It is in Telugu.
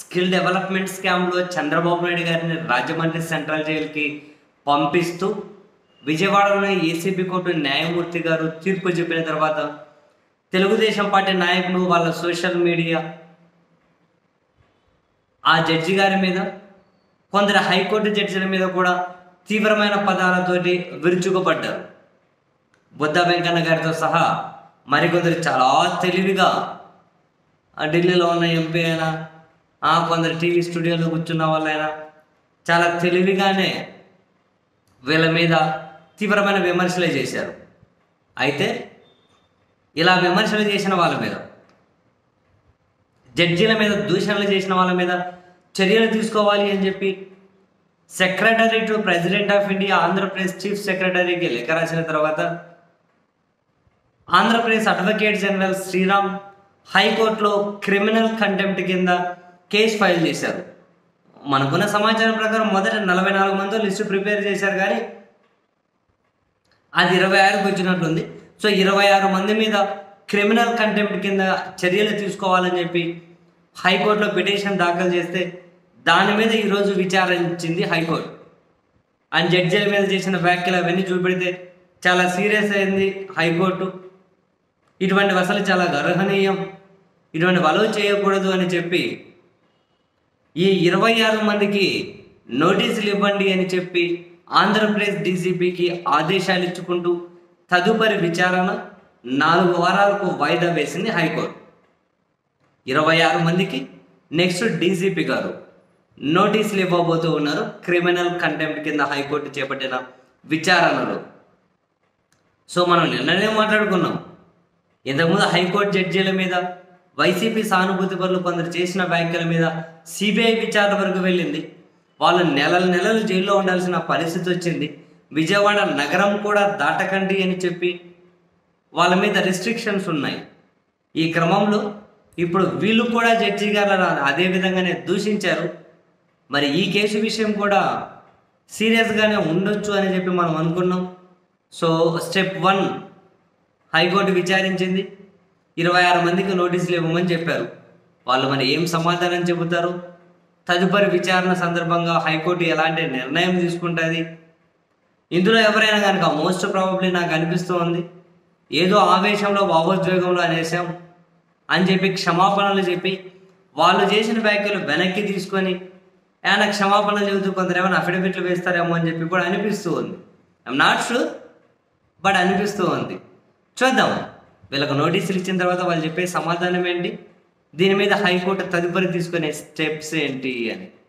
స్కిల్ డెవలప్మెంట్ స్కామ్లో చంద్రబాబు నాయుడు గారిని రాజమండ్రి సెంట్రల్ జైలుకి పంపిస్తూ విజయవాడలోని ఏసీబీ కోర్టు న్యాయమూర్తి గారు తీర్పు చెప్పిన తర్వాత తెలుగుదేశం పార్టీ నాయకులు వాళ్ళ సోషల్ మీడియా ఆ జడ్జి గారి మీద కొందరు హైకోర్టు జడ్జిల మీద కూడా తీవ్రమైన పదాలతోటి విరుచుకుపడ్డారు బుద్ధ వెంకన్న గారితో సహా మరికొందరు చాలా తెలివిగా ఆ ఢిల్లీలో ఉన్న ఎంపీ అయినా ఆ కొందరు టీవీ స్టూడియోలో కూర్చున్న వాళ్ళైనా చాలా తెలివిగానే వీళ్ళ మీద తీవ్రమైన విమర్శలే చేశారు అయితే ఇలా విమర్శలు చేసిన వాళ్ళ మీద జడ్జీల మీద దూషణలు చేసిన వాళ్ళ మీద చర్యలు తీసుకోవాలి అని చెప్పి secretary to president of India Andhra Pradesh chief సెక్రటరీకి లేఖ రాసిన తర్వాత ఆంధ్రప్రదేశ్ అడ్వకేట్ జనరల్ శ్రీరామ్ హైకోర్టులో క్రిమినల్ కంటెంప్ట్ కింద కేసు ఫైల్ చేశారు మనకున్న సమాచారం ప్రకారం మొదట నలభై నాలుగు మందితో లిస్టు ప్రిపేర్ చేశారు కానీ అది ఇరవై ఆరుకి వచ్చినట్టుంది సో ఇరవై ఆరు మంది మీద క్రిమినల్ కంటెంప్ట్ కింద చర్యలు తీసుకోవాలని చెప్పి హైకోర్టులో పిటిషన్ దాఖలు చేస్తే దాని మీద ఈరోజు విచారించింది హైకోర్టు అండ్ జడ్జిల మీద చేసిన వ్యాఖ్యలు అవన్నీ చూపెడితే చాలా సీరియస్ అయింది హైకోర్టు ఇటువంటివి అసలు చాలా గర్హనీయం ఇటువంటి వలవ చేయకూడదు అని చెప్పి ఈ ఇరవై ఆరు మందికి నోటీసులు ఇవ్వండి అని చెప్పి ఆంధ్రప్రదేశ్ డీసీపీకి ఆదేశాలు ఇచ్చుకుంటూ తదుపరి విచారణ నాలుగు వారాలకు వాయిదా వేసింది హైకోర్టు ఇరవై ఆరు మందికి నెక్స్ట్ డీసీపీ గారు నోటీసులు ఇవ్వబోతూ ఉన్నారు క్రిమినల్ కంటెంప్ట్ కింద హైకోర్టు చేపట్టిన విచారణలో సో మనం నిన్ననే మాట్లాడుకున్నాం ఇంతకుముందు హైకోర్టు జడ్జీల మీద వైసీపీ సానుభూతి పనులు కొందరు చేసిన వ్యాఖ్యల మీద సిబిఐ విచారణ వరకు వెళ్ళింది వాళ్ళు నెలల నెలలు జైల్లో ఉండాల్సిన పరిస్థితి వచ్చింది విజయవాడ నగరం కూడా దాటకండి అని చెప్పి వాళ్ళ మీద రిస్ట్రిక్షన్స్ ఉన్నాయి ఈ క్రమంలో ఇప్పుడు వీళ్ళు కూడా జడ్జి గారు అదే విధంగానే దూషించారు మరి ఈ కేసు విషయం కూడా సీరియస్గానే ఉండొచ్చు అని చెప్పి మనం అనుకున్నాం సో స్టెప్ వన్ హైకోర్టు విచారించింది ఇరవై ఆరు మందికి నోటీసులు ఇవ్వమని చెప్పారు వాళ్ళు మరి ఏం సమాధానం చెబుతారు తదుపరి విచారణ సందర్భంగా హైకోర్టు ఎలాంటి నిర్ణయం తీసుకుంటుంది ఇందులో ఎవరైనా కనుక మోస్ట్ ప్రాబబ్లీ నాకు అనిపిస్తూ ఉంది ఏదో ఆవేశంలో భావోద్వేగంలో అనేసాం అని చెప్పి క్షమాపణలు చెప్పి వాళ్ళు చేసిన వ్యాఖ్యలు వెనక్కి తీసుకొని ఏమైనా క్షమాపణలు చెబుతూ కొందరు ఏమైనా అఫిడవిట్లు వేస్తారేమో అని చెప్పి కూడా అనిపిస్తూ ఉంది ఐఎమ్ నాట్ షూర్ బట్ అనిపిస్తూ ఉంది చూద్దాం వీళ్ళకు నోటీసులు ఇచ్చిన తర్వాత వాళ్ళు చెప్పే సమాధానం ఏంటి దీని మీద హైకోర్టు తదుపరి తీసుకునే స్టెప్స్ ఏంటి అని